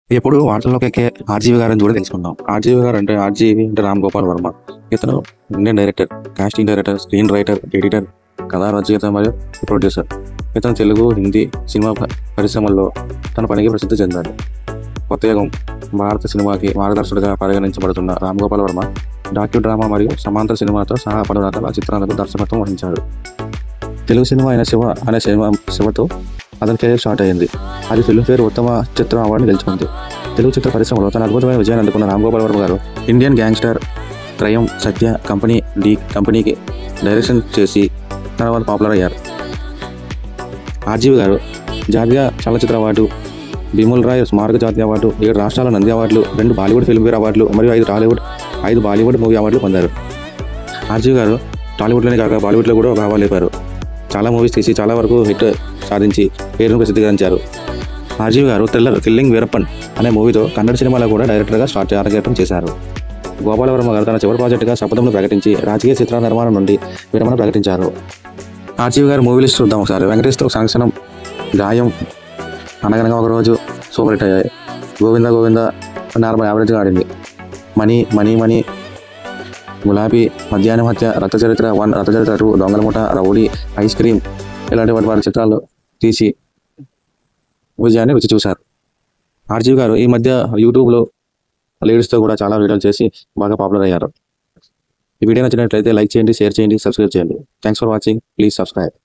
ఇప్పుడు వార్తల్లోకి ఎక్కే ఆర్జీవి గారిని కూడా తెలుసుకుందాం ఆర్జీవి గారు అంటే ఆర్జీవి అంటే రామ్ గోపాల్ వర్మ ఇతను Indian director casting director screenwriter editor కథా రచయిత మరియు ప్రొడ్యూసర్ ఇతను తెలుగు హిందీ సినిమా ప- పరిశ్రమల్లో తన పనికి ప్రసిద్ధి చెందాడు కొత్త యుగం భారత సినిమాకి మార్గదర్శకుడిగా పరిగణించబడుతున్న రామ్ గోపాల్ వర్మ డాక్యూ డ్రామా మరియు సమాంతర సినిమాతో సహా పలు రకాల చిత్రాలకు దర్శకత్వం వహించాడు తెలుగు సినిమా అయిన శివ అనే సినిమా శివతో అతని కెరీర్ స్టార్ట్ అయింది అది ఫిల్మ్ఫేర్ ఉత్తమ చిత్రం అవార్డుని గెలుచుకుంది తెలుగు చిత్ర పరిశ్రమలో తన అద్భుతమైన విజయాన్ని అందుకున్న రామ్ గోపాల్ వర్మ గారు ఇండియన్ గ్యాంగ్స్టర్ త్రయం సత్య కంపెనీ డి కంపెనీకి డైరెక్షన్ చేసి తర్వాత పాపులర్ అయ్యారు ఆర్జీవి గారు జాతీయ చలనచిత్ర అవార్డు బిమల్ రాయ్ స్మారక జాతీయ అవార్డు ఏడు రాష్ట్రాల నంది అవార్డులు రెండు బాలీవుడ్ ఫిల్మ్ఫేర్ అవార్డులు మరియు ఐదు టాలీవుడ్ ఐదు బాలీవుడ్ మూవీ అవార్డులు పొందారు ఆర్జీవి గారు టాలీవుడ్లోనే కాక బాలీవుడ్లో కూడా భావాలు లేపారు చాలా మూవీస్ తీసి చాలా వరకు హిట్ సాధించి పేరును ప్రసిద్ధిగాంచారు ఆర్జీవి గారు థ్రిల్లర్ కిల్లింగ్ వీరప్పన్ అనే మూవీతో కన్నడ సినిమాలో కూడా డైరెక్టర్గా స్టార్ట్ అరంగేటం చేశారు గోపాలవరం గారు తన చివరి ప్రాజెక్టుగా శపథంను ప్రకటించి రాజకీయ చిత్రాల నిర్మాణం నుండి విరమణ ప్రకటించారు ఆర్జీవి గారు మూవీ లిస్ట్ చూద్దాం ఒకసారి వెంకటేష్తో సంక్షణం గాయం అనగనగా ఒకరోజు సూపర్ హిట్ అయ్యాయి గోవింద గోవింద నార్మల్ యావరేజ్గా ఆడింది మనీ మనీ మనీ గులాబీ మధ్యాహ్నం హత్య రక్త చరిత్ర వన్ రక్త చరిత్ర టూ దొంగల ముఠ రౌడీ ఐస్ క్రీమ్ ఇలాంటి వాటి వారి చిత్రాలు తీసి విజయాన్ని రుచి చూశారు ఆర్జీవి గారు ఈ మధ్య యూట్యూబ్లో లేడీస్తో కూడా చాలా వీడియోలు చేసి బాగా పాపులర్ అయ్యారు ఈ వీడియో నచ్చినట్లయితే లైక్ చేయండి షేర్ చేయండి సబ్స్క్రైబ్ చేయండి thanks for watching please subscribe